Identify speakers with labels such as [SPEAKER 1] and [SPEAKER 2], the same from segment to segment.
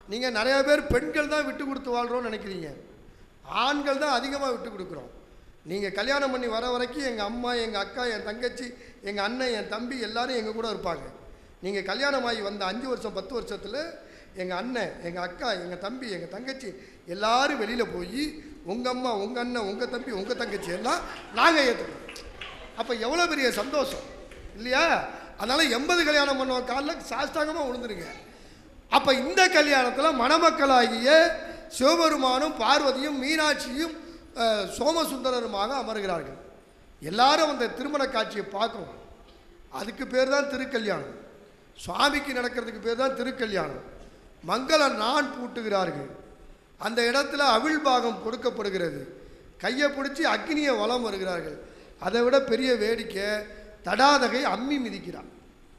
[SPEAKER 1] நீங்கள் நிறையா பேர் பெண்கள் தான் விட்டு கொடுத்து வாழ்கிறோன்னு நினைக்கிறீங்க ஆண்கள் தான் அதிகமாக விட்டு கொடுக்குறோம் நீங்கள் கல்யாணம் பண்ணி வர வரைக்கும் எங்கள் அம்மா எங்கள் அக்கா என் தங்கச்சி எங்கள் அண்ணன் என் தம்பி எல்லாரும் எங்கள் கூட இருப்பாங்க நீங்கள் கல்யாணம் ஆகி வந்த அஞ்சு வருஷம் பத்து வருஷத்தில் எங்கள் அண்ணன் எங்கள் அக்கா எங்கள் தம்பி எங்கள் தங்கச்சி எல்லாரும் வெளியில் போய் உங்கள் அம்மா உங்கள் அண்ணன் உங்கள் தம்பி உங்கள் தங்கச்சி எல்லாம் நாங்கள் ஏற்றுக்கணும் அப்போ எவ்வளோ பெரிய சந்தோஷம் இல்லையா அதனால் எண்பது கல்யாணம் பண்ணுவோம் காலில் சாஸ்தாங்கமாக விழுந்துருங்க அப்போ இந்த கல்யாணத்தில் மணமக்களாகிய சிவபெருமானும் பார்வதியும் மீனாட்சியும் அஹ், சோமசுந்தரருமாக அமர்கிறார்கள் எல்லாரும் அந்த திருமண காட்சியை பார்க்குறோம் அதுக்கு பேர் தான் திருக்கல்யாணம் சுவாமிக்கு நடக்கிறதுக்கு பேர் தான் திருக்கல்யாணம் மங்கள நான் பூட்டுகிறார்கள் அந்த இடத்துல அவிழ் பாகம் கொடுக்கப்படுகிறது கையை பிடிச்சி அக்னியை வலம் வருகிறார்கள் அதை விட பெரிய வேடிக்கை தடாதகை அம்மி மிதிக்கிறான்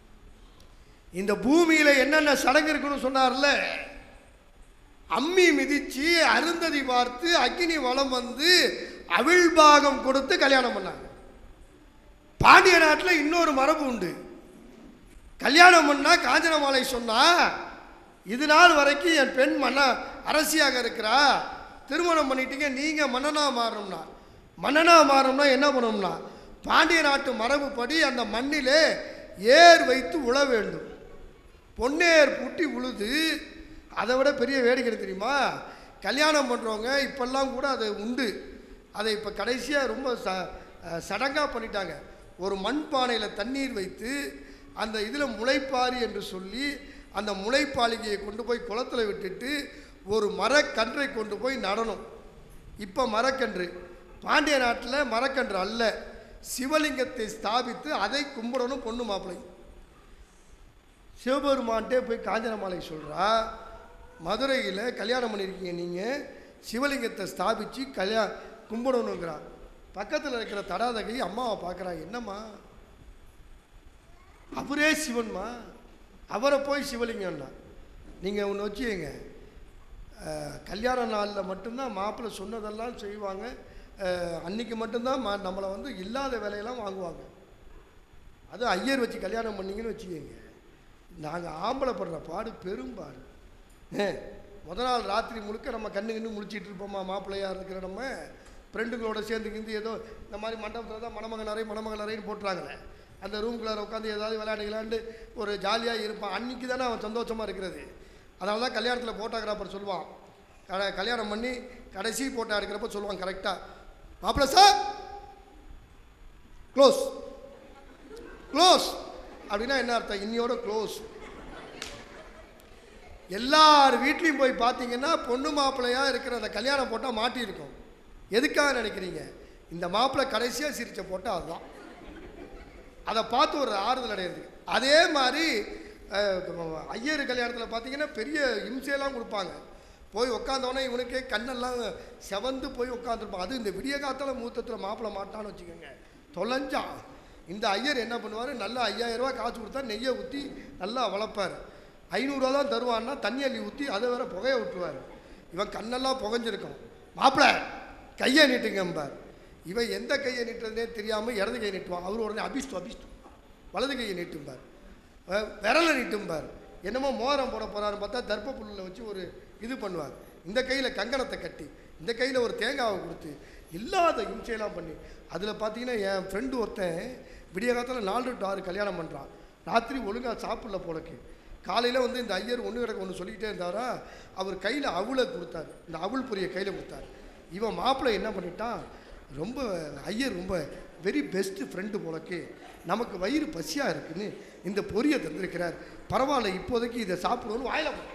[SPEAKER 1] இந்த பூமியில என்னென்ன சடங்கு இருக்குன்னு சொன்னார்ல அம்மி மிதிச்சு அருந்ததி பார்த்து அக்னி வலம் வந்து அவிழ்பாகம் கொடுத்து கல்யாணம் பண்ணாங்க பாண்டிய நாட்டில் இன்னொரு மரபு உண்டு கல்யாணம் பண்ணா காஞ்சன மாலை சொன்னா இது நாள் வரைக்கும் என் பெண் மன்ன அரசியாக இருக்கிறா திருமணம் பண்ணிட்டீங்க நீங்க மன்னனா மாறணும்னா மன்னனா மாறணும்னா என்ன பண்ணணும்னா பாண்டிய நாட்டு மரபுப்படி அந்த மண்ணிலே ஏர் வைத்து உழ வேண்டும் பொன்னேர் பூட்டி உழுது அதை விட பெரிய வேடிக்கை என்ன தெரியுமா கல்யாணம் பண்ணுறவங்க இப்பெல்லாம் கூட அது உண்டு அதை இப்போ கடைசியாக ரொம்ப ச சடங்காக பண்ணிட்டாங்க ஒரு மண்பானையில் தண்ணீர் வைத்து அந்த இதில் முளைப்பாரி என்று சொல்லி அந்த முளைப்பாலிகையை கொண்டு போய் குளத்துல விட்டுட்டு ஒரு மரக்கன்றை கொண்டு போய் நடணும் இப்போ மரக்கன்று பாண்டிய நாட்டில் மரக்கன்று அல்ல சிவலிங்கத்தை ஸ்தாபித்து அதை கும்பிடணும் பொண்ணு மாப்பிள்ளை சிவபெருமான்ட்டே போய் காஞ்சனமாலை சொல்கிறா மதுரையில் கல்யாணம் பண்ணியிருக்கீங்க நீங்கள் சிவலிங்கத்தை ஸ்தாபித்து கல்யா கும்பிடணுங்கிறா பக்கத்தில் இருக்கிற தடாதகை அம்மாவை பார்க்குறா என்னம்மா அவரே சிவன்மா அவரை போய் சிவலிங்கம்னா நீங்கள் ஒன்று வச்சுக்கங்க அஹ், கல்யாண நாளில் மட்டும்தான் மாப்பிள்ளை சொன்னதெல்லாம் செய்வாங்க அஹ், அன்னைக்கு மட்டும்தான் மா நம்மளை வந்து இல்லாத வேலையெல்லாம் வாங்குவாங்க அது ஐயர் வச்சு கல்யாணம் பண்ணீங்கன்னு வச்சுக்கோங்க நாங்கள் ஆம்பளை படுற பாடு பெரும்பாடு ஏ முத நாள் ராத்திரி முழுக்க நம்ம கண்ணு கண்ணு முழிச்சிட்டு இருப்போமா மாப்பிள்ளையாக இருக்கிற நம்ம ஃப்ரெண்டுங்களோட சேர்ந்து கிந்து ஏதோ இந்த மாதிரி மண்டபத்தில் தான் மணமகன் அறை மணமகள் அறைன்னு போட்டுறாங்களே அந்த ரூம்குள்ளார உட்காந்து ஏதாவது விளையாண்டு விளையாண்டு ஒரு ஜாலியாக இருப்பான் அன்னைக்கு தானே அவன் சந்தோஷமாக இருக்கிறது அதனால தான் கல்யாணத்தில் ஃபோட்டோகிராஃபர் சொல்லுவான் க- கல்யாணம் பண்ணி கடைசி ஃபோட்டோ எடுக்கிறப்ப சொல்லுவான் கரெக்டாக மாப்பிள்ளை சார் க்ளோஸ் க்ளோஸ் அப்படின்னா என்ன அர்த்தம் இன்னியோட க்ளோஸ் எல்லார் வீட்லேயும் போய் பார்த்தீங்கன்னா பொண்ணு மாப்பிள்ளையா இருக்கிற அந்த கல்யாணம் போட்டால் மாட்டியிருக்கும் எதுக்காக நினைக்கிறீங்க இந்த மாப்பிள்ளை கடைசியாக சிரிச்ச போட்டால் அதுதான் அதை பார்த்து ஒரு ஆறுதல் அடையிறதுக்கு அதே மாதிரி அஹ், ஐயர் கல்யாணத்தில் பார்த்தீங்கன்னா பெரிய இம்சையெல்லாம் கொடுப்பாங்க போய் உட்காந்தவொடனே இவனுக்கே கண்ணெல்லாம் செவந்து போய் உட்காந்துருப்பான் அது இந்த விடிய காத்தால மூத்தத்தில் மாப்பிள்ளை மாட்டான்னு வச்சுக்கோங்க தொலைஞ்சான் இந்த ஐயர் என்ன பண்ணுவார் நல்லா ஐயாயிரம் ரூபாய் காசு கொடுத்தா நெய்யை ஊற்றி நல்லா வளர்ப்பார் ஐநூறுரூவா தான் தருவான்னா தண்ணி அள்ளி ஊற்றி அதை வேற புகைய விட்டுருவார் இவன் கண்ணெல்லாம் புகைஞ்சிருக்கும் மாப்பிள்ளை கையை நீட்டுங்கம்பார் இவன் எந்த கையை நீட்டுறதுனே தெரியாமல் இடது கையை நீட்டுவான் அவர் உடனே அபிஷ்டு அபிஷ்டு வலது கையை நீட்டும்பார் அஹ் விரலை நீட்டும்பார் என்னமோ மோதிரம் போட போறாருன்னு பார்த்தா தர்ப்ப புல்லில் வச்சு ஒரு இது பண்ணுவார் இந்த கையில் கங்கணத்தை கட்டி இந்த கையில் ஒரு தேங்காவை கொடுத்து இல்லாத இம்சையெல்லாம் பண்ணி அதில் பார்த்தீங்கன்னா என் ஃப்ரெண்டு ஒருத்தன் விடிய காலத்தில் நாலு டு ஆறு கல்யாணம் பண்ணுறான் ராத்திரி ஒழுங்காக சாப்பிடல போலக்கு காலையில் வந்து இந்த ஐயர் ஒன்று கிடக்க ஒன்று சொல்லிக்கிட்டே இருந்தாரா அவர் கையில் அவுளை கொடுத்தாரு இந்த அவுள் பொரிய கையில் கொடுத்தாரு இவன் மாப்பிள்ளை என்ன பண்ணிட்டான் ரொம்ப ஐயர் ரொம்ப வெரி பெஸ்ட் ஃப்ரெண்டு போலக்கு நமக்கு வயிறு பசியாக இருக்குன்னு இந்த பொரியை தந்திருக்கிறார் பரவாயில்ல இப்போதைக்கு இதை சாப்பிடுவோன்னு வாயில போட்டார்.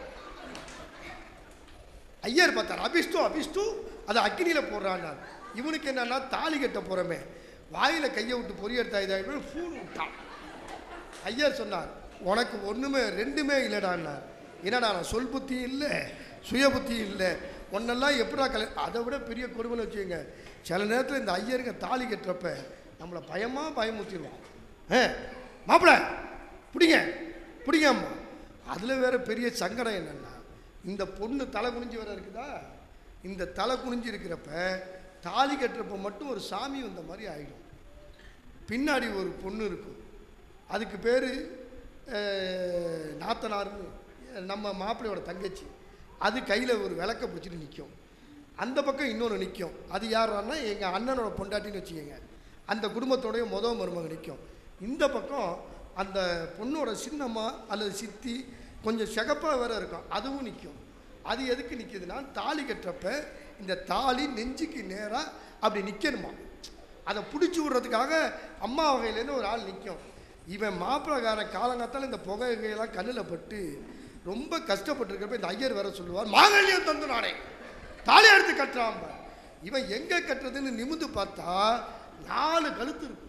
[SPEAKER 1] ஐயர் பார்த்தார் அபிஷ்டு அபிஷ்டு அதை அக்னியில் போடுறான்னார் இவனுக்கு என்னன்னா தாலி கட்ட போகிறோமே வாயில் கையை விட்டு பொரிய எடுத்தா இதாகிடும் ஃபூன் விட்டான் ஐயர் சொன்னார் உனக்கு ஒன்றுமே ரெண்டுமே இல்லைடான்னார் என்னடா நான் சொல் புத்தி இல்லை சுய புத்தி இல்லை ஒன்னெல்லாம் எப்படா கல அதை விட பெரிய கொடுமைன்னு வச்சுக்கோங்க சில நேரத்தில் இந்த ஐயருங்க தாலி கட்டுறப்ப நம்மளை பயமாக பயமுத்திடுவோம் ஆ மாப்பிள்ள பிடிங்க பிடிங்க அம்மா அதில் வேற பெரிய சங்கடம் என்னன்னா இந்த பொண்ணு தலை குனிஞ்சு வேற இருக்குதா இந்த தலை குனிஞ்சு இருக்கிறப்ப தாலி கட்டுறப்ப மட்டும் ஒரு சாமி வந்த மாதிரி ஆயிடும் பின்னாடி ஒரு பொண்ணு இருக்கும் அதுக்கு பேர் நாத்தனார்னு நம்ம மாப்பிள்ளையோட தங்கச்சி அது கையில் ஒரு விளக்க பிடிச்சிட்டு நிற்கும் அந்த பக்கம் இன்னொன்று நிற்கும் அது யாருன்னா எங்கள் அண்ணனோட பொண்டாட்டின்னு வச்சுக்கோங்க அந்த குடும்பத்தோடைய முத மருமக நிற்கும் இந்த பக்கம் அந்த பொண்ணோட சின்னம்மா அல்லது சித்தி கொஞ்சம் சிகப்பாக வேற இருக்கும் அதுவும் நிற்கும் அது எதுக்கு நிற்கிதுன்னா தாலி கட்டுறப்ப இந்த தாலி நெஞ்சுக்கு நேராக அப்படி நிற்கணுமா அதை பிடிச்சி விடுறதுக்காக அம்மா வகையிலேருந்து ஒரு ஆள் நிற்கும் இவன் மாப்பிள்ளக்காரன் காலங்காத்தால இந்த புகையெல்லாம் கண்ணில் பட்டு ரொம்ப கஷ்டப்பட்டுருக்கப்ப இந்த ஐயர் வேற சொல்லுவார் மாங்கல்யம் தந்து நானே தாலி எடுத்து கட்டுறான் பார். இவன் எங்கே கட்டுறதுன்னு நிமிந்து பார்த்தா நாலு கழுத்து இருக்கும்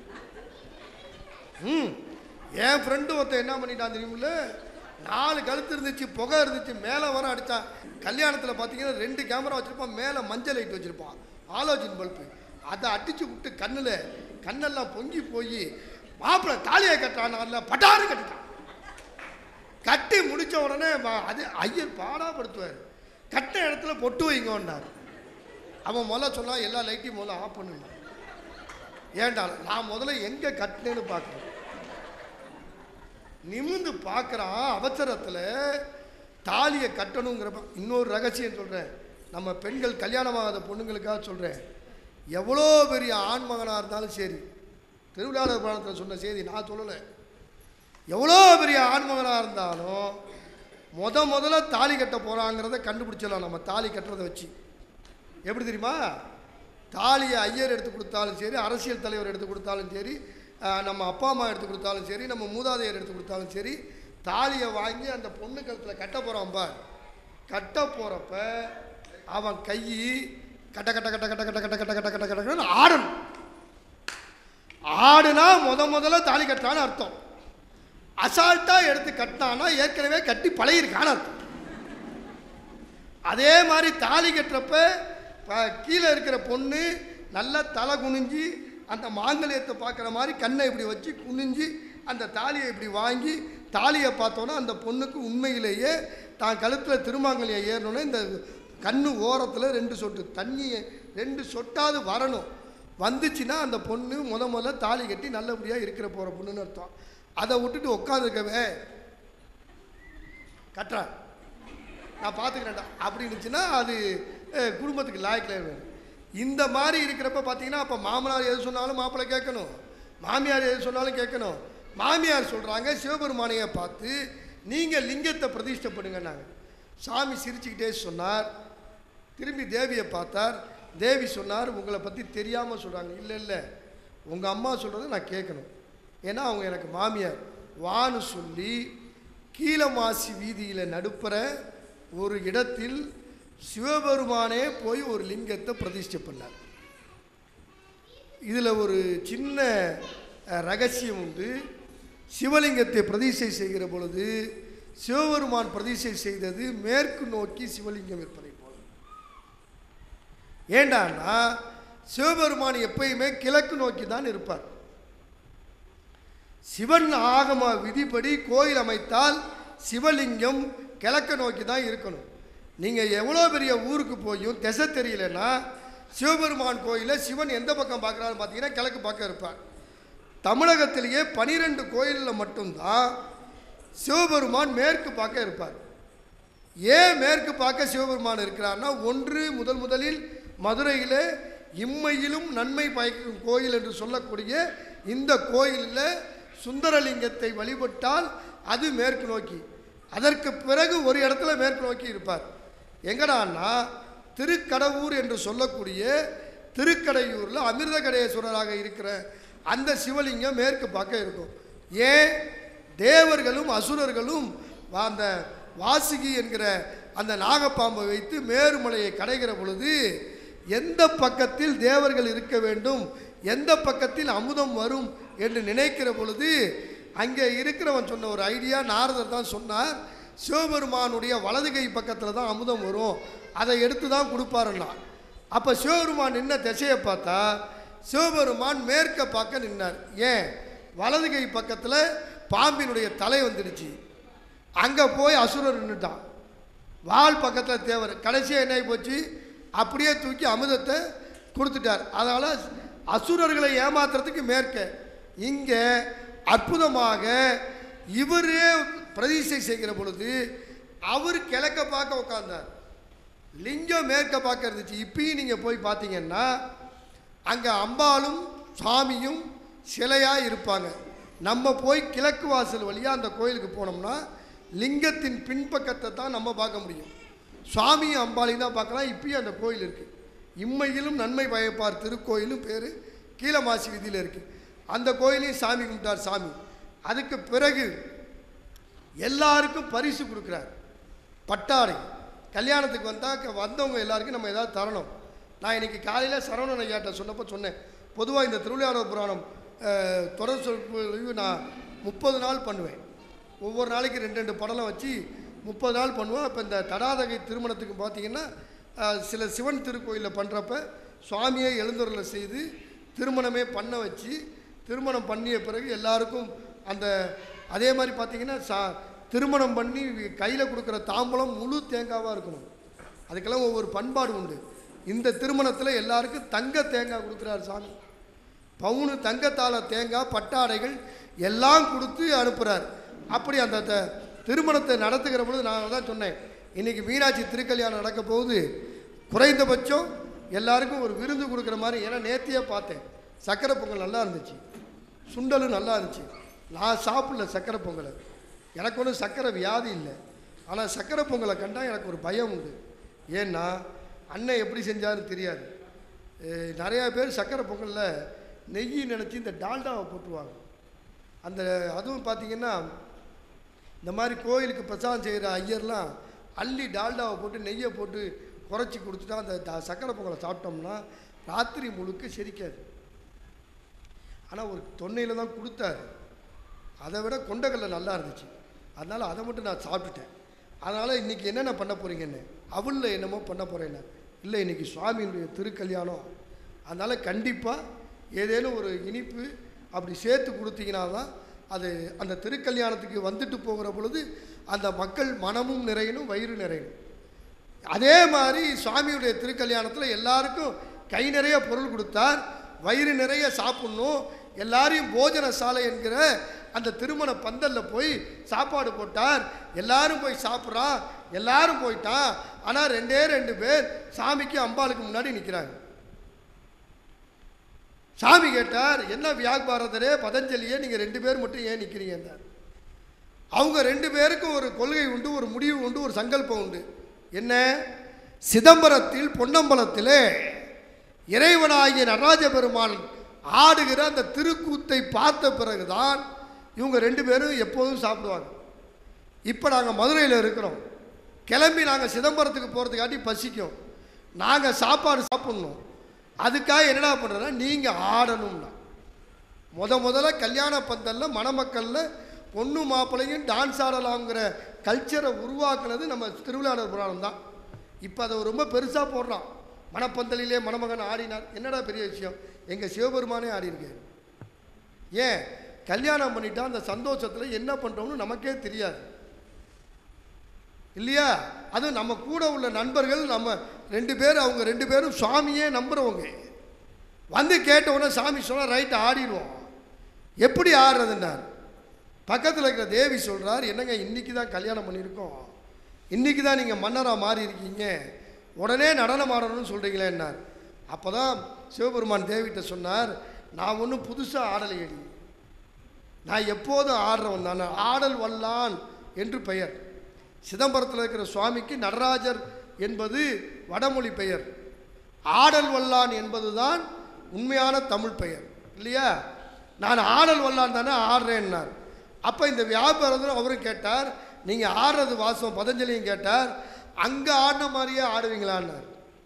[SPEAKER 1] ம் என் ஃப்ரெண்டு ஒருத்தன் என்ன பண்ணிட்டான் தெரியுமில்ல நாலு கழுத்து இருந்துச்சு புகை இருந்துச்சு மேலே வர அடித்தான் கல்யாணத்தில் பார்த்தீங்கன்னா ரெண்டு கேமரா வச்சுருப்பான் மேலே மஞ்சள் லைட் வச்சுருப்பான் ஆலோஜின் பல்பு அதை அடிச்சு விட்டு கண்ணில் கண்ணெல்லாம் பொங்கி போய் மாப்பிள்ளை தாலியை கட்டுறான் அல்ல பட்டாரு கட்டிட்டான் கட்டி முடிச்ச உடனே ம- அது ஐயர் பாடாப்படுத்துவார் கட்ட இடத்துல பொட்டு வைங்கன்னார் அவன் முதல்ல சொன்னான் எல்லா லைட்டையும் முதல்ல ஆஃப் பண்ணுங்க ஏன்டா நான் முதல்ல எங்கே கட்டினேன்னு பார்க்குறேன் நிமிந்து பார்க்குறான் அவசரத்தில் தாலியை கட்டணுங்கிறப்ப இன்னொரு ரகசியம் சொல்கிறேன் நம்ம பெண்கள் கல்யாணமாகாத பொண்ணுங்களுக்காக சொல்கிறேன் எவ்வளோ பெரிய ஆண்மகனாக இருந்தாலும் சரி திருவிழாளர் புராணத்தில் சொன்ன செய்தி நான் சொல்லலை எவ்வளோ பெரிய ஆண்மகனாக இருந்தாலும் முத முதல்ல தாலி கட்ட போகிறாங்கிறத கண்டுபிடிச்சிடலாம் நம்ம தாலி கட்டுறதை வச்சு எப்படி தெரியுமா தாலியை ஐயர் எடுத்து கொடுத்தாலும் சரி அரசியல் தலைவர் எடுத்து கொடுத்தாலும் சரி ஆஹ், நம்ம அப்பா அம்மா எடுத்து கொடுத்தாலும் சரி நம்ம மூதாதையர் எடுத்து கொடுத்தாலும் சரி தாலியை வாங்கி அந்த பொண்ணு கழுத்தில் கட்ட போகிறான் பார் கட்ட போகிறப்ப அவன் கை கட்ட கட்ட கட்ட கட்ட கட்ட கட்ட கட்ட கட்ட கட்ட கட்ட கட்டன்னு ஆடணும் ஆடுனா முத முதல்ல தாலி கட்டுறான்னு அர்த்தம் அசால்ட்டாக எடுத்து கட்டினான்னா ஏற்கனவே கட்டி பழகிருக்கான்னு அர்த்தம் அதே மாதிரி தாலி கட்டுறப்ப ப- கீழே இருக்கிற பொண்ணு நல்லா தலை குனிஞ்சு அந்த மாங்கல்யத்தை பார்க்குற மாதிரி கண்ணை இப்படி வச்சு குனிஞ்சு அந்த தாலியை இப்படி வாங்கி தாலியை பார்த்தோன்னா அந்த பொண்ணுக்கு உண்மையிலேயே தான் கழுத்தில் திருமாங்கல்யம் ஏறணும்னா இந்த கண்ணு ஓரத்தில் ரெண்டு சொட்டு தண்ணியை ரெண்டு சொட்டாவது வரணும் வந்துச்சுன்னா அந்த பொண்ணு முத முதல்ல தாலி கட்டி நல்லபடியாக இருக்கிற போகிற பொண்ணுன்னு அர்த்தம் அதை விட்டுட்டு உட்காந்துருக்கவே கட்டுறான் நான் பார்த்துக்கிறேன்டா அப்படி இருந்துச்சுன்னா அது அஹ், குடும்பத்துக்கு லாயக்கில் வேணும் இந்த மாதிரி இருக்கிறப்ப பார்த்தீங்கன்னா அப்போ மாமனார் எது சொன்னாலும் மாப்பிள்ளை கேட்கணும் மாமியார் எது சொன்னாலும் கேட்கணும் மாமியார் சொல்கிறாங்க சிவபெருமானையை பார்த்து நீங்கள் லிங்கத்தை பிரதிஷ்டை பண்ணுங்கன்னாங்க சாமி சிரிச்சுக்கிட்டே சொன்னார் திரும்பி தேவியை பார்த்தார் தேவி சொன்னார் உங்களை பற்றி தெரியாமல் சொல்கிறாங்க இல்லை இல்லை உங்கள் அம்மா சொல்கிறத நான் கேட்கணும் ஏன்னா அவங்க எனக்கு மாமியார் வான்னு சொல்லி கீழமாசி வீதியில் நடுப்புற ஒரு இடத்தில் சிவபெருமானே போய் ஒரு லிங்கத்தை பிரதிஷ்டை பண்ணார் இதில் ஒரு சின்ன அஹ், ரகசியம் உண்டு சிவலிங்கத்தை பிரதிஷ்டை செய்கிற பொழுது சிவபெருமான் பிரதிஷ்டை செய்தது மேற்கு நோக்கி சிவலிங்கம் இருப்பதை போல ஏண்டான்னா சிவபெருமான் எப்பயுமே கிழக்கு நோக்கி தான் இருப்பார் சிவன் ஆகம விதிப்படி கோயில் அமைத்தால் சிவலிங்கம் கிழக்க நோக்கி தான் இருக்கணும் நீங்கள் எவ்வளோ பெரிய ஊருக்கு போயும் திசை தெரியலன்னா சிவபெருமான் கோயிலில் சிவன் எந்த பக்கம் பார்க்குறாருன்னு பார்த்தீங்கன்னா கிழக்கு பக்கம் இருப்பார் தமிழகத்திலேயே பனிரெண்டு கோயிலில் மட்டும்தான் சிவபெருமான் மேற்கு பார்க்க இருப்பார் ஏன் மேற்கு பார்க்க சிவபெருமான் இருக்கிறார்னா ஒன்று முதல் முதலில் மதுரையில் இம்மையிலும் நன்மை பயக்கும் கோயில் என்று சொல்லக்கூடிய இந்த கோயிலில் சுந்தரலிங்கத்தை வழிபட்டால் அது மேற்கு நோக்கி அதற்கு பிறகு ஒரு இடத்துல மேற்கு நோக்கி இருப்பார் எங்கடான்னா திருக்கடவூர் என்று சொல்லக்கூடிய திருக்கடையூரில் அமிர்தகடேஸ்வரராக இருக்கிற அந்த சிவலிங்கம் மேற்கு பார்க்க இருக்கும் ஏன் தேவர்களும் அசுரர்களும் வா- அந்த வாசுகி என்கிற அந்த நாகப்பாம்பை வைத்து மேருமலையை கடைகிற பொழுது எந்த பக்கத்தில் தேவர்கள் இருக்க வேண்டும் எந்த பக்கத்தில் அமுதம் வரும் என்று நினைக்கிற பொழுது அங்கே இருக்கிறவன் சொன்ன ஒரு ஐடியா நாரதர் தான் சொன்னார் சிவபெருமானுடைய வலது கை பக்கத்தில் தான் அமுதம் வரும் அதை எடுத்து தான் கொடுப்பாருன்னா அப்போ சிவபெருமான் நின்ன திசையை பார்த்தா சிவபெருமான் மேற்க பார்க்க நின்னார் ஏன் வலது கை பக்கத்தில் பாம்பினுடைய தலை வந்துடுச்சு அங்கே போய் அசுரர் நின்றுட்டான் வால் பக்கத்தில் தேவர் கடைசியாக என்ன ஆகி போச்சு அப்படியே தூக்கி அமுதத்தை கொடுத்துட்டார் அதனால் அசுரர்களை ஏமாத்துறதுக்கு மேற்க இங்கே அற்புதமாக இவரே பிரதிஷ்டை செய்கிற பொழுது அவர் கிழக்க பார்க்க உட்காந்தார் லிங்கம் மேற்க பார்க்க இருந்துச்சு இப்பயும் நீங்கள் போய் பார்த்தீங்கன்னா அங்கே அம்பாளும் சாமியும் சிலையாக இருப்பாங்க நம்ம போய் கிழக்கு வாசல் வழியாக அந்த கோயிலுக்கு போனோம்னா லிங்கத்தின் பின்பக்கத்தை தான் நம்ம பார்க்க முடியும் சுவாமியும் அம்பாளையும் தான் பார்க்கலாம் இப்பயும் அந்த கோயில் இருக்குது இம்மையிலும் நன்மை பயப்பார் திருக்கோயிலும் பேர் கீழமாசி வீதியில் இருக்குது அந்த கோயிலையும் சாமி கும்பிட்டார் சாமி அதுக்கு பிறகு எல்லாருக்கும் பரிசு கொடுக்குறார் பட்டாடை கல்யாணத்துக்கு வந்தால் வந்தவங்க எல்லாருக்கும் நம்ம ஏதாவது தரணும் நான் இன்னைக்கு காலையில் சரவணன் ஐயாட்ட சொன்னப்போ சொன்னேன் பொதுவாக இந்த திருவிளையாட புராணம் அஹ், தொடர் சொற்பொழிவு நான் முப்பது நாள் பண்ணுவேன் ஒவ்வொரு நாளைக்கு ரெண்டு ரெண்டு படலம் வச்சு முப்பது நாள் பண்ணுவேன் அப்போ இந்த தடாதகை திருமணத்துக்கு பார்த்தீங்கன்னா அஹ், சில சிவன் திருக்கோயிலில் பண்ணுறப்ப சுவாமியை எழுந்துருளை செய்து திருமணமே பண்ண வச்சு திருமணம் பண்ணிய பிறகு எல்லாருக்கும் அந்த அதே மாதிரி பார்த்தீங்கன்னா சா திருமணம் பண்ணி கையில் கொடுக்குற தாம்பலம் முழு தேங்காவாக இருக்கணும் அதுக்கெல்லாம் ஒவ்வொரு பண்பாடு உண்டு இந்த திருமணத்தில் எல்லாருக்கும் தங்க தேங்காய் கொடுக்குறாரு சாமி பவுனு தங்கத்தால தேங்காய் பட்டாடைகள் எல்லாம் கொடுத்து அனுப்புகிறார் அப்படி அந்த த- திருமணத்தை நடத்துகிற பொழுது நான் தான் சொன்னேன் இன்னைக்கு மீனாட்சி திருக்கல்யாணம் நடக்க போகுது குறைந்தபட்சம் எல்லாருக்கும் ஒரு விருந்து கொடுக்குற மாதிரி ஏன்னா நேத்தியே பார்த்தேன் சக்கரை பொங்கல் நல்லா இருந்துச்சு சுண்டலும் நல்லா இருந்துச்சு நான் சாப்பிடல சக்கரை பொங்கலை எனக்கு ஒன்றும் சக்கரை வியாதி இல்லை ஆனால் சக்கரை பொங்கலை கண்டால் எனக்கு ஒரு பயம் உண்டு ஏன்னா அண்ணன் எப்படி செஞ்சாருன்னு தெரியாது அஹ் நிறையா பேர் சக்கரை பொங்கலில் நெய்யை நினச்சி இந்த டால்டாவை போட்டுருவாங்க அந்த அதுவும் பார்த்தீங்கன்னா இந்த மாதிரி கோயிலுக்கு பிரசாதம் செய்கிற ஐயர்லாம் அள்ளி டால்டாவை போட்டு நெய்யை போட்டு குறைச்சி கொடுத்துட்டா அந்த த- சக்கரை பொங்கலை சாப்பிட்டோம்னா ராத்திரி முழுக்க செரிக்காது ஆனால் ஒரு தொன்னையில் தான் கொடுத்தாரு அதை விட கொண்டக்கல்ல நல்லா இருந்துச்சு அதனால் அதை மட்டும் நான் சாப்பிட்டுட்டேன் அதனால் இன்றைக்கி என்னென்ன பண்ண போகிறீங்கன்னு அவளில் என்னமோ பண்ண போகிறேன்னு இல்லை இன்றைக்கி சுவாமியினுடைய திருக்கல்யாணம் அதனால் கண்டிப்பாக ஏதேனும் ஒரு இனிப்பு அப்படி சேர்த்து கொடுத்தீங்கன்னா தான் அது அந்த திருக்கல்யாணத்துக்கு வந்துட்டு போகிற பொழுது அந்த மக்கள் மனமும் நிறையணும் வயிறு நிறையணும் அதே மாதிரி சுவாமியுடைய திருக்கல்யாணத்தில் எல்லாருக்கும் கை நிறைய பொருள் கொடுத்தார் வயிறு நிறைய சாப்பிட்ணும் எல்லாரையும் போஜன சாலை என்கிற அந்த திருமண பந்தல்ல போய் சாப்பாடு போட்டார் எல்லாரும் போய் சாப்பிட்றான் எல்லாரும் போயிட்டான் ஆனால் ரெண்டே ரெண்டு பேர் சாமிக்கு அம்பாளுக்கு முன்னாடி நிற்கிறாங்க சாமி கேட்டார் என்ன வியாபாரதரே பதஞ்சலியே நீங்கள் ரெண்டு பேர் மட்டும் ஏன் நிற்கிறீங்கன்னார் அவங்க ரெண்டு பேருக்கும் ஒரு கொள்கை உண்டு ஒரு முடிவு உண்டு ஒரு சங்கல்பம் உண்டு என்ன சிதம்பரத்தில் பொன்னம்பலத்திலே இறைவனாகிய நடராஜ பெருமான் ஆடுகிற அந்த திருக்கூத்தை பார்த்த பிறகுதான் இவங்க ரெண்டு பேரும் எப்போதும் சாப்பிடுவாங்க இப்போ நாங்கள் மதுரையில் இருக்கிறோம் கிளம்பி நாங்கள் சிதம்பரத்துக்கு போகிறதுக்காட்டி பசிக்கும் நாங்கள் சாப்பாடு சாப்பிட்ணும் அதுக்காக என்னடா பண்ணுறோன்னா நீங்கள் ஆடணும்னா முத முதல்ல கல்யாண பந்தலில் மணமக்களில் பொண்ணு மாப்பிள்ளையும் டான்ஸ் ஆடலாங்கிற கல்ச்சரை உருவாக்குனது நம்ம திருவிழாடர் புராணம் தான் இப்போ அதை ரொம்ப பெருசாக போடுறான் மணப்பந்தலிலே மணமகன் ஆடினார் என்னடா பெரிய விஷயம் எங்கள் சிவபெருமானே ஆடியிருக்காரு ஏன் கல்யாணம் பண்ணிட்டா அந்த சந்தோஷத்தில் என்ன பண்ணுறோம்னு நமக்கே தெரியாது இல்லையா அது நம்ம கூட உள்ள நண்பர்கள் நம்ம ரெண்டு பேர் அவங்க ரெண்டு பேரும் சுவாமியே நம்புகிறவங்க வந்து கேட்ட உடனே சாமி சொன்னால் ரைட்டு ஆடிடுவோம் எப்படி ஆடுறதுன்னார் பக்கத்தில் இருக்கிற தேவி சொல்கிறார் என்னங்க இன்றைக்கி தான் கல்யாணம் பண்ணியிருக்கோம் இன்றைக்கி தான் நீங்கள் மன்னராக மாறி இருக்கீங்க உடனே நடனம் ஆடணும்னு சொல்கிறீங்களேன்னார் அப்போ தான் சிவபெருமான் தேவிகிட்ட சொன்னார் நான் ஒன்றும் புதுசாக ஆடலையடி நான் எப்போதும் ஆடுறவன் தான் ஆடல் வல்லான் என்று பெயர் சிதம்பரத்தில் இருக்கிற சுவாமிக்கு நடராஜர் என்பது வடமொழி பெயர் ஆடல் வல்லான் என்பதுதான் உண்மையான தமிழ் பெயர் இல்லையா நான் ஆடல் வல்லான் தானே ஆடுறேன்னார் அப்போ இந்த வியாபாரத்தில் அவரும் கேட்டார் நீங்கள் ஆடுறது வாசம் பதஞ்சலியும் கேட்டார் அங்கே ஆடின மாதிரியே ஆடுவீங்களான்னார்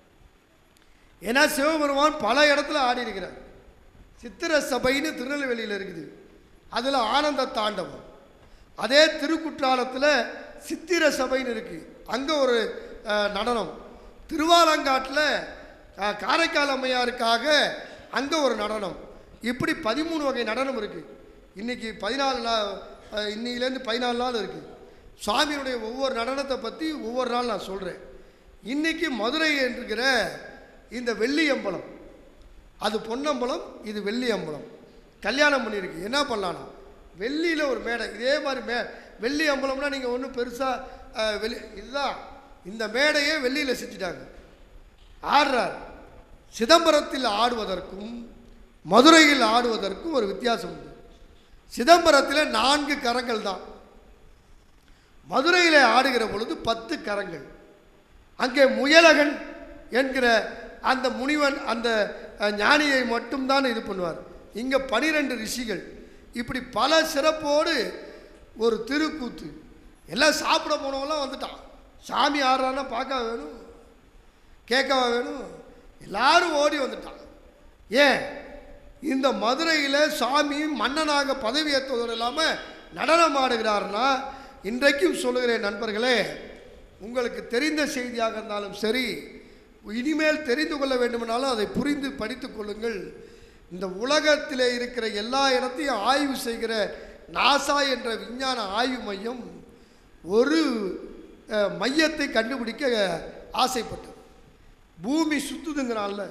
[SPEAKER 1] ஏன்னா சிவபெருமான் பல இடத்துல ஆடி இருக்கிறார் சித்திர சபைன்னு திருநெல்வேலியில் இருக்குது அதில் ஆனந்த தாண்டவம் அதே திருக்குற்றாலத்தில் சித்திர சபைன்னு இருக்குது அங்கே ஒரு அஹ், நடனம் திருவாலங்காட்டில் அஹ், காரைக்கால் அம்மையாருக்காக அங்கே ஒரு நடனம் இப்படி பதிமூணு வகை நடனம் இருக்குது இன்றைக்கி பதினாலு நாள் அஹ், இன்னிலேருந்து பதினாலு நாள் இருக்குது சுவாமியுடைய ஒவ்வொரு நடனத்தை பற்றி ஒவ்வொரு நாள் நான் சொல்கிறேன் இன்றைக்கி மதுரை என்கிற இந்த வெள்ளியம்பலம் அது பொன்னம்பலம் இது வெள்ளி அம்பலம் கல்யாணம் பண்ணியிருக்கு என்ன பண்ணலான்னா வெள்ளியில் ஒரு மேடை இதே மாதிரி மே வெள்ளி அம்பலம்னா நீங்கள் ஒன்றும் பெருசாக அஹ், வெளி இதுதான் இந்த மேடையே வெள்ளியில் செஞ்சுட்டாங்க ஆடுறார் சிதம்பரத்தில் ஆடுவதற்கும் மதுரையில் ஆடுவதற்கும் ஒரு வித்தியாசம் உண்டு சிதம்பரத்தில் நான்கு கரங்கள் தான் மதுரையில் ஆடுகிற பொழுது பத்து கரங்கள் அங்கே முயலகன் என்கிற அந்த முனிவன் அந்த அஹ், ஞானியை மட்டும்தான் இது பண்ணுவார் இங்கே பனிரெண்டு ரிஷிகள் இப்படி பல சிறப்போடு ஒரு திருக்கூத்து எல்லாம் சாப்பிட போனவங்களாம் வந்துட்டான் சாமி ஆடுறான்னா பார்க்க வேணும் கேட்கவா வேணும் எல்லாரும் ஓடி வந்துட்டான் ஏன் இந்த மதுரையில் சாமி மன்னனாக பதவி ஏற்றுவதோடு இல்லாமல் நடனம் ஆடுகிறார்னா இன்றைக்கும் சொல்லுகிறேன் நண்பர்களே உங்களுக்கு தெரிந்த செய்தியாக இருந்தாலும் சரி இனிமேல் தெரிந்து கொள்ள வேண்டுமானாலும் அதை புரிந்து படித்துக் கொள்ளுங்கள் இந்த உலகத்திலே இருக்கிற எல்லா இடத்தையும் ஆய்வு செய்கிற நாசா என்ற விஞ்ஞான ஆய்வு மையம் ஒரு அஹ், மையத்தை கண்டுபிடிக்க ஆசைப்பட்டது பூமி சுத்துதுங்கிறான்ல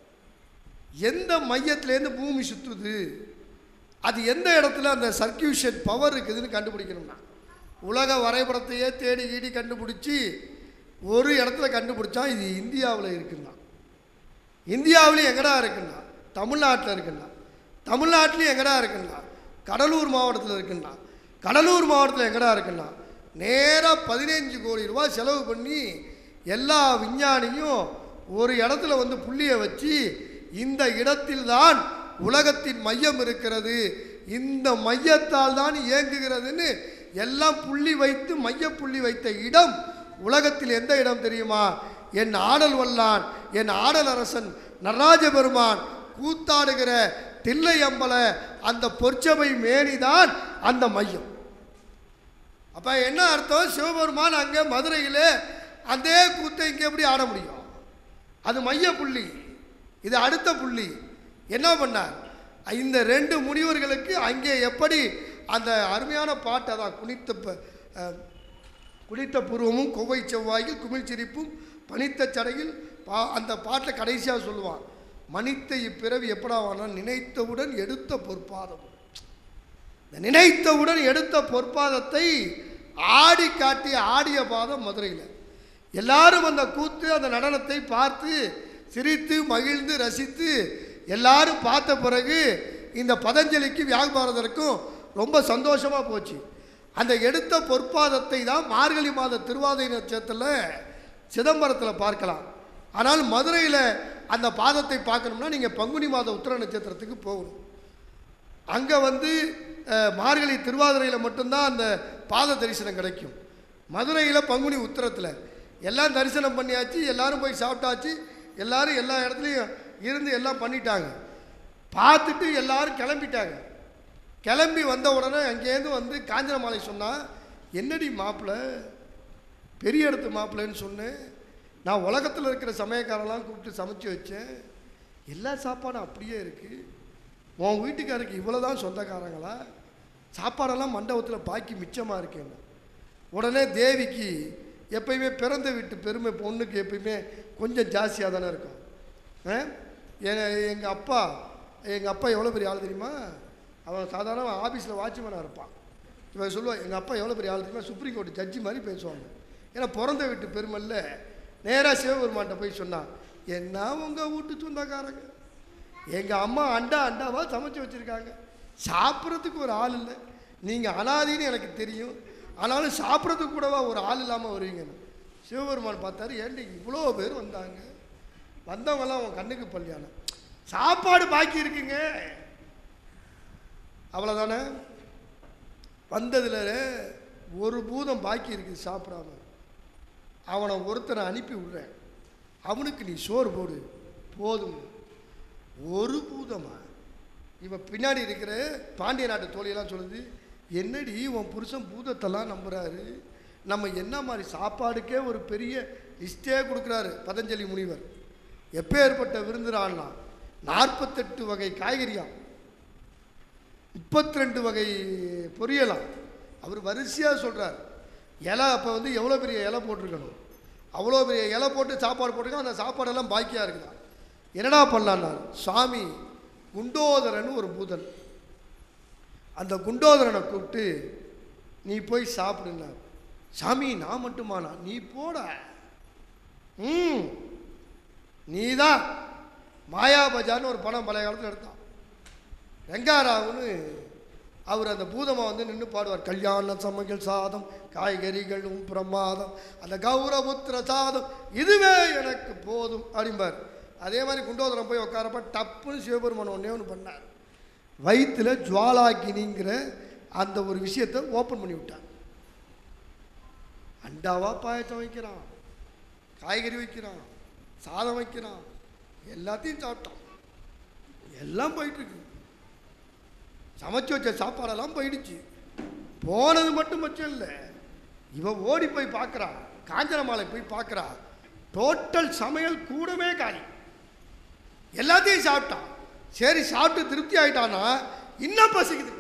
[SPEAKER 1] எந்த மையத்திலேருந்து பூமி சுற்றுது அது எந்த இடத்துல அந்த சர்க்கியூஷன் பவர் இருக்குதுன்னு கண்டுபிடிக்கணும்னா உலக வரைபடத்தையே தேடி கீடி கண்டுபிடிச்சி ஒரு இடத்துல கண்டுபிடிச்சா இது இந்தியாவில் இருக்குன்னா இந்தியாவிலையும் எங்கடா இருக்குன்னா தமிழ்நாட்டில் இருக்குன்னா தமிழ்நாட்டிலையும் எங்கடா இருக்குன்னா கடலூர் மாவட்டத்தில் இருக்குன்னா கடலூர் மாவட்டத்தில் எங்கடா இருக்குன்னா நேராக பதினஞ்சு கோடி ரூபாய் செலவு பண்ணி எல்லா விஞ்ஞானியும் ஒரு இடத்துல வந்து புள்ளியை வச்சு இந்த இடத்தில்தான் உலகத்தின் மையம் இருக்கிறது இந்த மையத்தால் தான் இயங்குகிறதுன்னு எல்லாம் புள்ளி வைத்து மைய புள்ளி வைத்த இடம் உலகத்தில் எந்த இடம் தெரியுமா என் ஆடல் வல்லான் என் ஆடல் அரசன் நடராஜ பெருமான் கூத்தாடுகிற தில்லையம்பல அந்த பொற்சபை மேனிதான் அந்த மையம் அப்போ என்ன அர்த்தம் சிவபெருமான் அங்கே மதுரையில் அதே கூத்தை இங்கே எப்படி ஆட முடியும் அது மைய புள்ளி இது அடுத்த புள்ளி என்ன பண்ணார் இந்த ரெண்டு முனிவர்களுக்கு அங்கே எப்படி அந்த அருமையான பாட்டை தான் குனித்த ப- அஹ், குனித்த புருவமும் கொவ்வை செவ்வாயில் குமிழ் சிரிப்பும் பனித்த சடையில் பா அந்த பாட்டை கடைசியாக சொல்லுவான் மனித்த இப்பிறவி எப்படாவானா நினைத்தவுடன் எடுத்த பொற்பாதம் இந்த நினைத்தவுடன் எடுத்த பொற்பாதத்தை ஆடி காட்டிய ஆடிய பாதம் மதுரையில் எல்லாரும் அந்த கூத்து அந்த நடனத்தை பார்த்து சிரித்து மகிழ்ந்து ரசித்து எல்லாரும் பார்த்த பிறகு இந்த பதஞ்சலிக்கு வியாபாரதற்கும் ரொம்ப சந்தோஷமாக போச்சு அந்த எடுத்த பொற்பாதத்தை தான் மார்கழி மாத திருவாதை நட்சத்திரத்தில் சிதம்பரத்தில் பார்க்கலாம் ஆனால் மதுரையில் அந்த பாதத்தை பார்க்கணும்னா நீங்கள் பங்குனி மாத உத்திர நட்சத்திரத்துக்கு போகணும் அங்கே வந்து அஹ், மார்கழி திருவாதிரையில் மட்டும்தான் அந்த பாத தரிசனம் கிடைக்கும் மதுரையில் பங்குனி உத்திரத்தில் எல்லாம் தரிசனம் பண்ணியாச்சு எல்லாரும் போய் சாப்பிட்டாச்சு எல்லாரும் எல்லா இடத்துலையும் இருந்து எல்லாம் பண்ணிட்டாங்க பார்த்துட்டு எல்லாரும் கிளம்பிட்டாங்க கிளம்பி வந்த உடனே அங்கேருந்து வந்து காஞ்சனமாலை சொன்னா என்னடி மாப்பிள்ளை பெரிய இடத்து மாப்பிள்ளைன்னு சொன்னேன் நான் உலகத்தில் இருக்கிற சமயக்காரெல்லாம் கூப்பிட்டு சமைச்சு வச்சேன் எல்லா சாப்பாடும் அப்படியே இருக்குது உன் வீட்டுக்காருக்கு இவ்வளோ தான் சொந்தக்காரங்களா சாப்பாடெல்லாம் மண்டபத்தில் பாக்கி மிச்சமாக இருக்கேன் உடனே தேவிக்கு எப்பயுமே பிறந்த வீட்டு பெருமை பொண்ணுக்கு எப்பயுமே கொஞ்சம் ஜாஸ்தியாக தானே இருக்கும் எங்கள் அப்பா எங்கள் அப்பா எவ்வளோ பெரிய ஆள் தெரியுமா அவன் சாதாரண ஆஃபீஸில் வாட்ச்மேனாக இருப்பான் இவன் சொல்லுவான் எங்கள் அப்பா எவ்வளோ பெரிய ஆள் தெரியுமா சுப்ரீம் கோர்ட் ஜட்ஜி மாதிரி பேசுவாங்க ஏன்னா பிறந்த வீட்டு பெருமைல்ல நேராக சிவபெருமான்ட்ட போய் சொன்னான் என்ன உங்கள் வீட்டு சொந்தக்காரங்க எங்கள் அம்மா அண்டா அண்டாவாக சமைச்சு வச்சுருக்காங்க சாப்பிட்றதுக்கு ஒரு ஆள் இல்லை நீங்கள் அனாதின்னு எனக்கு தெரியும் ஆனாலும் சாப்பிட்றதுக்கு கூடவா ஒரு ஆள் இல்லாமல் வருவீங்கன்னு சிவபெருமான் பார்த்தாரு ஏண்டி இவ்வளோ பேர் வந்தாங்க வந்தவங்கெல்லாம் அவன் கண்ணுக்கு பள்ளியானம் சாப்பாடு பாக்கி இருக்குங்க அவ்வளோதானே வந்ததில் ஒரு பூதம் பாக்கி இருக்குது சாப்பிடாம அவனை ஒருத்தனை அனுப்பி விடுறேன் அவனுக்கு நீ சோறு போடு போதும் ஒரு பூதமா இவன் பின்னாடி இருக்கிற பாண்டிய நாட்டு தோழியெல்லாம் சொல்லுது என்னடி உன் புருஷன் பூதத்தெல்லாம் நம்புறாரு நம்ம என்ன மாதிரி சாப்பாடுக்கே ஒரு பெரிய லிஸ்டே கொடுக்குறாரு பதஞ்சலி முனிவர் எப்பேற்பட்ட விருந்துறான்னா நாற்பத்தெட்டு வகை காய்கறியாம் முப்பத்தி ரெண்டு வகை பொரியலாம் அவர் வரிசையாக சொல்கிறார் இலை அப்போ வந்து எவ்வளோ பெரிய இலை போட்டிருக்கணும் அவ்வளோ பெரிய இலை போட்டு சாப்பாடு போட்டிருக்கோம் அந்த சாப்பாடெல்லாம் பாக்கியாக இருக்குதா என்னடா பண்ணலான்னார் சாமி குண்டோதரன் ஒரு பூதன் அந்த குண்டோதரனை கூப்பிட்டு நீ போய் சாப்பிடுனார் சாமி நான் மட்டுமானா நீ போட ம் நீதான் மாயா பஜார்னு ஒரு படம் பழைய காலத்தில் எடுத்தான் வெங்காராவுன்னு அவர் அந்த பூதமா வந்து நின்று பாடுவார் கல்யாண சமையல் சாதம் காய்கறிகளும் பிரமாதம் அந்த கௌரபுத்திர சாதம் இதுவே எனக்கு போதும் அப்படிம்பார் அதே மாதிரி குண்டோதரம் போய் உட்காரப்ப டப்புன்னு சிவபெருமான் ஒன்றே ஒன்று பண்ணார் வயிற்றுல ஜுவாலாக்கினிங்கிற அந்த ஒரு விஷயத்தை ஓப்பன் பண்ணி விட்டார் அண்டாவா பாயசம் வைக்கிறான் காய்கறி வைக்கிறான் சாதம் வைக்கிறான் எல்லாத்தையும் சாப்பிட்டான் எல்லாம் போயிட்டு இருக்கு சமைச்சு வச்ச சாப்பாடெல்லாம் போயிடுச்சு போனது மட்டும் பட்சம் இல்லை இவன் ஓடி போய் பார்க்குறான் காஞ்சனமாலை போய் பார்க்குறா டோட்டல் சமையல் கூடவே காலி எல்லாத்தையும் சாப்பிட்டான் சரி சாப்பிட்டு திருப்தி ஆயிட்டானா இன்னும் பசிக்குது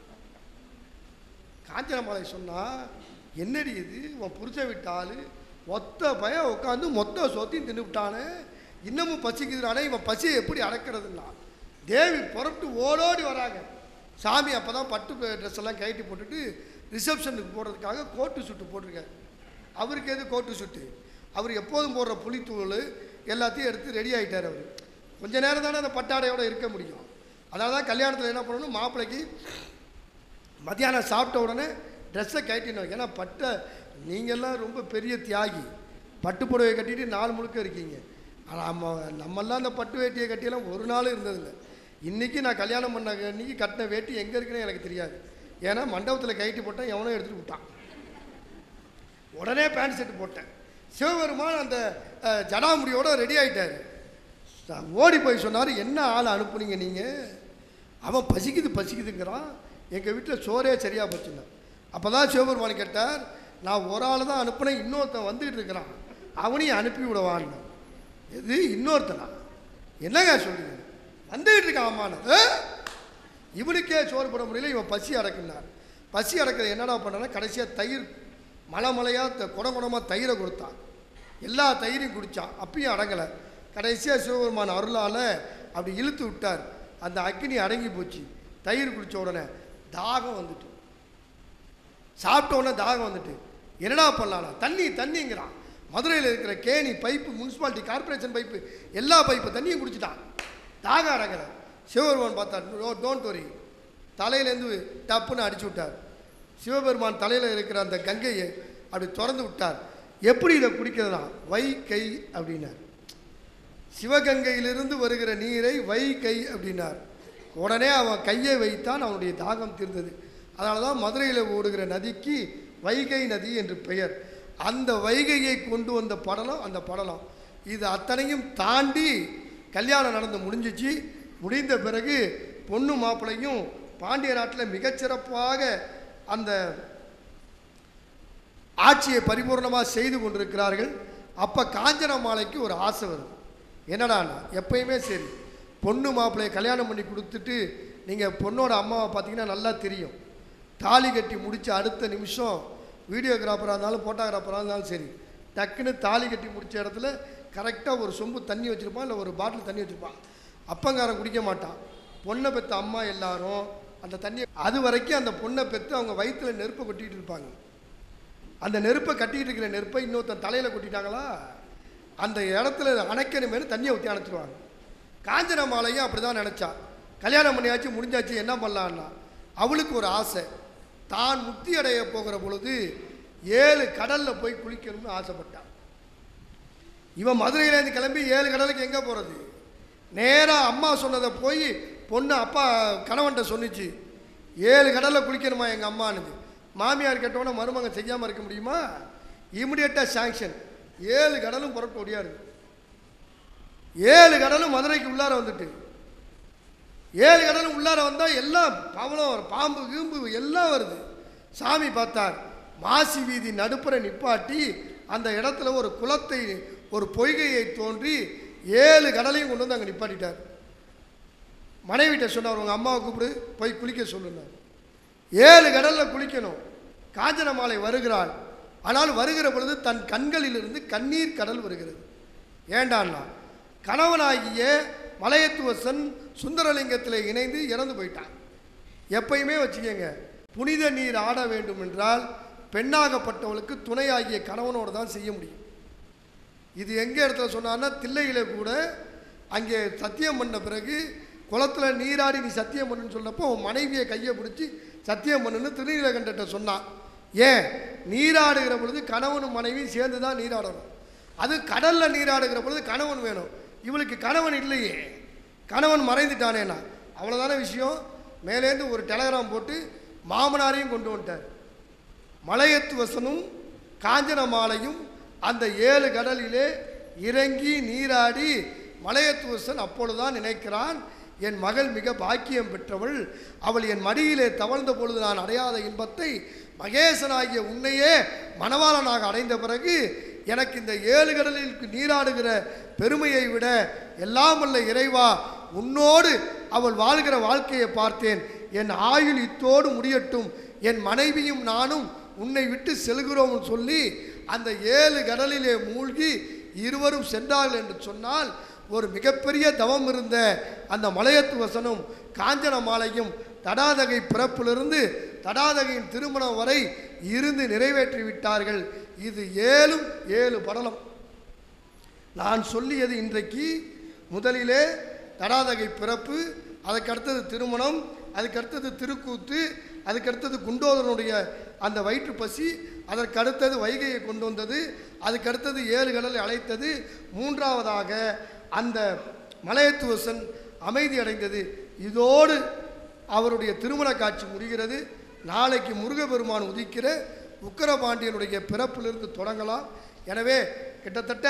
[SPEAKER 1] காஞ்சனமாலை சொன்னா என்னடி இது உன் புருஷன் விட்டால் மொத்த பையன் உட்காந்து மொத்த சொத்தையும் தின்னு விட்டானே இன்னமும் பசிக்குதுனானே இவன் பசியை எப்படி அடக்கிறதுன்னா தேவி புறப்பட்டு ஓடோடி வராங்க சாமி அப்போ தான் பட்டு ட்ரெஸ் எல்லாம் கழட்டி போட்டுட்டு ரிசப்ஷனுக்கு போடுறதுக்காக கோட்டு சுட்டு போட்டிருக்காரு அவருக்கு எது கோட்டு சுட்டு அவர் எப்போதும் போடுற புளித்தூள் எல்லாத்தையும் எடுத்து ரெடி ஆகிட்டார் அவர் கொஞ்ச நேரம் தானே அந்த பட்டாடையோட இருக்க முடியும் அதனால தான் கல்யாணத்தில் என்ன பண்ணணும் மாப்பிள்ளைக்கு மத்தியானம் சாப்பிட்ட உடனே ட்ரெஸ்ஸை கட்டிடணும் ஏன்னா பட்டை நீங்கள்லாம் ரொம்ப பெரிய தியாகி பட்டு புடவை கட்டிட்டு நாள் முழுக்க இருக்கீங்க ஆனால் நம்ம நம்மெல்லாம் அந்த பட்டு வேட்டியை கட்டியெல்லாம் ஒரு நாளும் இருந்ததில்லை இன்றைக்கி நான் கல்யாணம் பண்ண அன்றைக்கி கட்டின வேட்டி எங்கே இருக்குன்னு எனக்கு தெரியாது ஏன்னா மண்டபத்தில் கைட்டி போட்டேன் எவனோ எடுத்துகிட்டு விட்டான் உடனே பேண்ட் செட்டு போட்டேன் சிவபெருமான் அந்த அஹ், ஜடாமுடியோட ரெடி ஆயிட்டாரு ச- ஓடி போய் சொன்னார் என்ன ஆளை அனுப்புனீங்க நீங்கள் அவன் பசிக்குது பசிக்குதுங்கிறான் எங்கள் வீட்டில் சோறே சரியாக போச்சுன்னா அப்போ தான் சிவபெருமான் கேட்டார் நான் ஒரு ஆள் தான் அனுப்புனேன் இன்னொருத்தன் வந்துக்கிட்டு இருக்கிறான் அவனையும் அனுப்பி விடவான்னு எது இன்னொருத்தனா என்னங்க சொல்றீங்க வந்துக்கிட்டு இருக்கான் அம்மானு "ஆ? இவனுக்கே சோறு போட முடியல இவன் பசி அடக்குனார் பசி அடக்கிறது என்னடா பண்ணானா கடைசியாக தயிர் மலை மலையாக குட குடமாக தயிரை கொடுத்தான் எல்லா தயிரையும் குடித்தான் அப்பயும் அடங்கலை கடைசியாக சிவபெருமான் அருளால் அப்படி இழுத்து விட்டார் அந்த அக்னி அடங்கி போச்சு தயிர் குடித்த உடனே தாகம் வந்துட்டு சாப்பிட்ட உடனே தாகம் வந்துட்டு என்னடா பண்ணலாம் தண்ணி தண்ணிங்கிறான் மதுரையில் இருக்கிற கேணி பைப்பு முனிசிபாலிட்டி கார்ப்பரேஷன் பைப்பு எல்லா பைப்பு தண்ணியும் குடிச்சிட்டான் தாகம் அடங்கலை சிவபெருமான் பார்த்தார் நோ டோன்ட் வரி தலையிலேருந்து டப்புன்னு அடிச்சு விட்டார் சிவபெருமான் தலையில் இருக்கிற அந்த கங்கையை அப்படி திறந்து விட்டார் எப்படி இதை குடிக்கிறதுனா வை கை அப்படின்னார் சிவகங்கையிலிருந்து வருகிற நீரை வை கை அப்படின்னார் உடனே அவன் கையை வைத்தான் அவனுடைய தாகம் தீர்ந்தது அதனால தான் மதுரையில் ஓடுகிற நதிக்கு வைகை நதி என்று பெயர் அந்த வைகையை கொண்டு வந்த படலம் அந்த படலம் இது அத்தனையும் தாண்டி கல்யாணம் நடந்து முடிஞ்சிச்சு முடிந்த பிறகு பொண்ணு மாப்பிள்ளையும் பாண்டிய நாட்டில் மிகச்சிறப்பாக அந்த ஆட்சியை பரிபூர்ணமாக செய்து கொண்டிருக்கிறார்கள் அப்போ காஞ்சன மாலைக்கு ஒரு ஆசை வருது என்னடான்னா எப்பயுமே சரி பொண்ணு மாப்பிள்ளையை கல்யாணம் பண்ணி கொடுத்துட்டு நீங்கள் பொண்ணோட அம்மாவை பார்த்தீங்கன்னா நல்லா தெரியும் தாலி கட்டி முடிச்ச அடுத்த நிமிஷம் வீடியோகிராஃபராக இருந்தாலும் ஃபோட்டோகிராஃபராக இருந்தாலும் சரி டக்குன்னு தாலி கட்டி முடிச்ச இடத்துல கரெக்டாக ஒரு சொம்பு தண்ணி வச்சுருப்பான் இல்லை ஒரு பாட்டில் தண்ணி வச்சுருப்பான் அப்பங்காரன் குடிக்க மாட்டான் பொண்ணை பெற்ற அம்மா எல்லாரும் அந்த தண்ணியை அது வரைக்கும் அந்த பொண்ணை பெற்று அவங்க வயிற்றுல நெருப்பை கொட்டிகிட்டு இருப்பாங்க அந்த நெருப்பை கட்டிக்கிட்டு இருக்கிற நெருப்பை இன்னொருத்தன் தலையில் கொட்டிட்டாங்களா அந்த இடத்துல அணைக்கணுமேனு தண்ணியை ஊற்றி அணைச்சிருவாங்க காஞ்சன மாலையும் அப்படி தான் நினச்சா கல்யாணம் பண்ணியாச்சு முடிஞ்சாச்சு என்ன பண்ணலான்னா அவளுக்கு ஒரு ஆசை தான் முக்தி அடைய போகிற பொழுது ஏழு கடலில் போய் குளிக்கணும்னு ஆசைப்பட்டான் இவன் மதுரையிலேருந்து கிளம்பி ஏழு கடலுக்கு எங்கே போகிறது நேராக அம்மா சொன்னதை போய் பொண்ணு அப்பா கணவன்கிட்ட சொன்னிச்சு ஏழு கடலில் குளிக்கணுமா எங்கள் அம்மானுது மாமியார் கேட்டோன்னே மருமகன் செய்யாமல் இருக்க முடியுமா இமிடியட்டாக சாங்ஷன் ஏழு கடலும் புறப்பட்டு ஓடியாரு ஏழு கடலும் மதுரைக்கு உள்ளார வந்துட்டு ஏழு கடலும் உள்ளார வந்தால் எல்லாம் பவளம் வரும், பாம்பு கீம்பு எல்லாம் வருது சாமி பார்த்தார் மாசி வீதி நடுப்புற நிப்பாட்டி அந்த இடத்துல ஒரு குளத்தை ஒரு பொய்கையை தோன்றி ஏழு கடலையும் கொண்டு வந்து அங்கே நிப்பாட்டிட்டார் மனைவிட்ட சொன்னார் உங்கள் அம்மாவை கூப்பிடு போய் குளிக்க சொல்லுனார் ஏழு கடலில் குளிக்கணும் காஞ்சன மாலை வருகிறாள் ஆனால் வருகிற பொழுது தன் கண்களிலிருந்து கண்ணீர் கடல் வருகிறது ஏண்டான்னா கணவனாகிய மலையத்துவசன் சுந்தரலிங்கத்தில் இணைந்து இறந்து போயிட்டான் எப்பயுமே வச்சுக்கோங்க புனித நீர் ஆட வேண்டும் என்றால் பெண்ணாகப்பட்டவளுக்கு துணையாகிய கணவனோடு தான் செய்ய முடியும் இது எங்கே இடத்துல சொன்னான்னா தில்லையில கூட அங்கே சத்தியம் பண்ண பிறகு குளத்துல நீராடி நீ சத்தியம் பண்ணுன்னு சொன்னப்போ உன் மனைவியை கையை பிடிச்சி சத்தியம் பண்ணுன்னு திருநீலகண்டட்ட சொன்னான் ஏன் நீராடுகிற பொழுது கணவனும் மனைவியும் சேர்ந்து தான் நீராடணும் அது கடலில் நீராடுகிற பொழுது கணவன் வேணும் இவளுக்கு கணவன் இல்லையே கணவன் மறைந்துட்டானேனா அவ்வளோதானே விஷயம் மேலேருந்து ஒரு டெலகிராம் போட்டு மாமனாரையும் கொண்டு வந்துட்டார் மலையத்துவசனும் காஞ்சன மாலையும் அந்த ஏழு கடலிலே இறங்கி நீராடி மலையத்துவசன் அப்பொழுதுதான் நினைக்கிறான் என் மகள் மிக பாக்கியம் பெற்றவள் அவள் என் மடியிலே தவழ்ந்த பொழுது நான் அடையாத இன்பத்தை மகேசனாகிய உன்னையே மணவாளனாக அடைந்த பிறகு எனக்கு இந்த ஏழு கடலில் நீராடுகிற பெருமையை விட எல்லாம் வல்ல இறைவா உன்னோடு அவள் வாழ்கிற வாழ்க்கையை பார்த்தேன் என் ஆயுள் இத்தோடு முடியட்டும் என் மனைவியும் நானும் உன்னை விட்டு செல்கிறோம்னு சொல்லி அந்த ஏழு கடலிலே மூழ்கி இருவரும் சென்றார்கள் என்று சொன்னால் ஒரு மிகப்பெரிய தவம் இருந்த அந்த மலையத்து வசனும் காஞ்சன மாலையும் தடாதகை பிறப்பிலிருந்து தடாதகையின் திருமணம் வரை இருந்து நிறைவேற்றி விட்டார்கள் இது ஏழும் ஏழு படலம் நான் சொல்லியது இன்றைக்கு முதலிலே தடாதகை பிறப்பு அதுக்கடுத்தது திருமணம் அதுக்கடுத்தது திருக்கூத்து அதுக்கடுத்தது குண்டோதரனுடைய அந்த வயிற்று பசி அதற்கடுத்தது வைகையை கொண்டு வந்தது அதுக்கடுத்தது ஏழு கடலை அழைத்தது மூன்றாவதாக அந்த மலையத்துவசன் அமைதி அடைந்தது இதோடு அவருடைய திருமண காட்சி முடிகிறது நாளைக்கு முருகப்பெருமான் உதிக்கிற உக்கரபாண்டியனுடைய பிறப்பிலிருந்து தொடங்கலாம் எனவே கிட்டத்தட்ட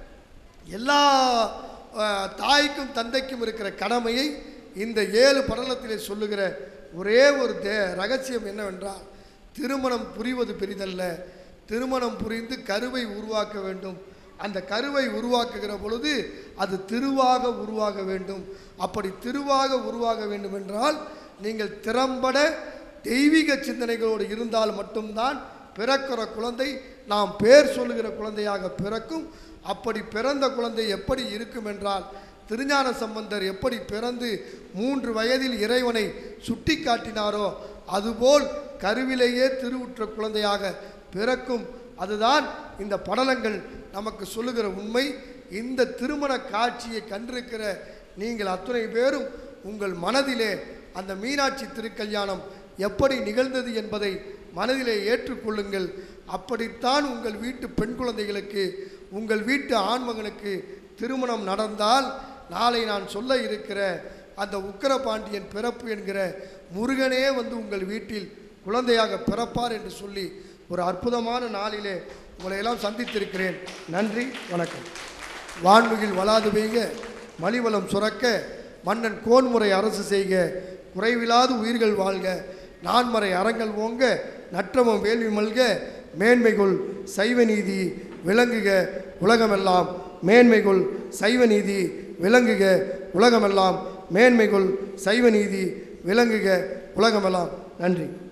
[SPEAKER 1] எல்லா அஹ், தாய்க்கும் தந்தைக்கும் இருக்கிற கடமையை இந்த ஏழு படலத்திலே சொல்லுகிற ஒரே ஒரு தே ரகசியம் என்னவென்றால் திருமணம் புரிவது பெரிதல்ல திருமணம் புரிந்து கருவை உருவாக்க வேண்டும் அந்த கருவை உருவாக்குகிற பொழுது அது திருவாக உருவாக வேண்டும் அப்படி திருவாக உருவாக வேண்டும் என்றால் நீங்கள் திறம்பட தெய்வீக சிந்தனைகளோடு இருந்தால் மட்டும்தான் பிறக்கிற குழந்தை நாம் பேர் சொல்லுகிற குழந்தையாக பிறக்கும் அப்படி பிறந்த குழந்தை எப்படி இருக்கும் என்றால் திருஞான சம்பந்தர் எப்படி பிறந்து மூன்று வயதில் இறைவனை சுட்டி காட்டினாரோ அதுபோல் கருவிலேயே திருவுற்ற குழந்தையாக பிறக்கும் அதுதான் இந்த படலங்கள் நமக்கு சொல்லுகிற உண்மை இந்த திருமண காட்சியை கண்டிருக்கிற நீங்கள் அத்துணை பேரும் உங்கள் மனதிலே அந்த மீனாட்சி திருக்கல்யாணம் எப்படி நிகழ்ந்தது என்பதை மனதிலே ஏற்றுக்கொள்ளுங்கள் அப்படித்தான் உங்கள் வீட்டு பெண் குழந்தைகளுக்கு உங்கள் வீட்டு ஆண்மகனுக்கு திருமணம் நடந்தால் நாளை நான் சொல்ல இருக்கிற அந்த உக்கரபாண்டியன் பிறப்பு என்கிற முருகனே வந்து உங்கள் வீட்டில் குழந்தையாக பிறப்பார் என்று சொல்லி ஒரு அற்புதமான நாளிலே உங்களை எல்லாம் சந்தித்திருக்கிறேன் நன்றி வணக்கம் வான்மிகில் வளாது பெய்க மலிவளம் சுரக்க மன்னன் கோன்முறை அரசு செய்க குறைவிலாது உயிர்கள் வாழ்க நான்மறை அறங்கள் ஓங்க நற்றமம் வேள்வி மல்க மேன்மைகுள் சைவ நீதி விளங்குக உலகமெல்லாம் மேன்மைகுள் சைவ நீதி விளங்குக உலகமெல்லாம் மேன்மைகுள் சைவ நீதி விளங்குக உலகமெல்லாம் நன்றி